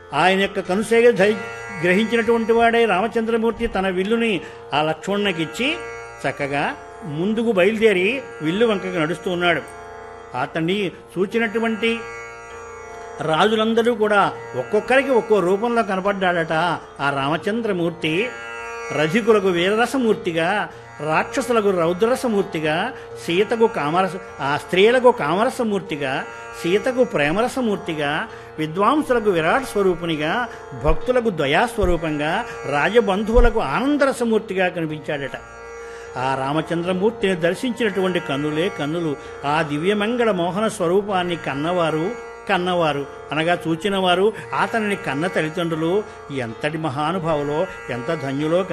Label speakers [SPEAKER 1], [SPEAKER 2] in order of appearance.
[SPEAKER 1] ఆయన యొక్క కనుసేగ ధరి- గ్రహించినటువంటి వాడే రామచంద్రమూర్తి తన విల్లుని ఆ లక్ష్మణునికిచ్చి చక్కగా ముందుకు బయలుదేరి విల్లు వంకకు నడుస్తూ ఉన్నాడు అతన్ని చూచినటువంటి రాజులందరూ కూడా ఒక్కొక్కరికి ఒక్కో రూపంలో కనపడ్డాడట ఆ రామచంద్రమూర్తి రధికులకు వీరరసమూర్తిగా రాక్షసులకు రౌద్రరసమూర్తిగా సీతకు కామరస ఆ స్త్రీలకు కామరసమూర్తిగా సీతకు ప్రేమరసమూర్తిగా విద్వాంసులకు విరాట్ స్వరూపునిగా భక్తులకు దయాస్వరూపంగా రాజబంధువులకు ఆనందరసమూర్తిగా కనిపించాడట ఆ రామచంద్రమూర్తిని దర్శించినటువంటి కన్నులే కన్నులు ఆ దివ్యమంగళ మోహన స్వరూపాన్ని కన్నవారు కన్నవారు అనగా చూచినవారు అతనిని కన్న తల్లిదండ్రులు ఎంతటి మహానుభావులో ఎంత ధన్యులో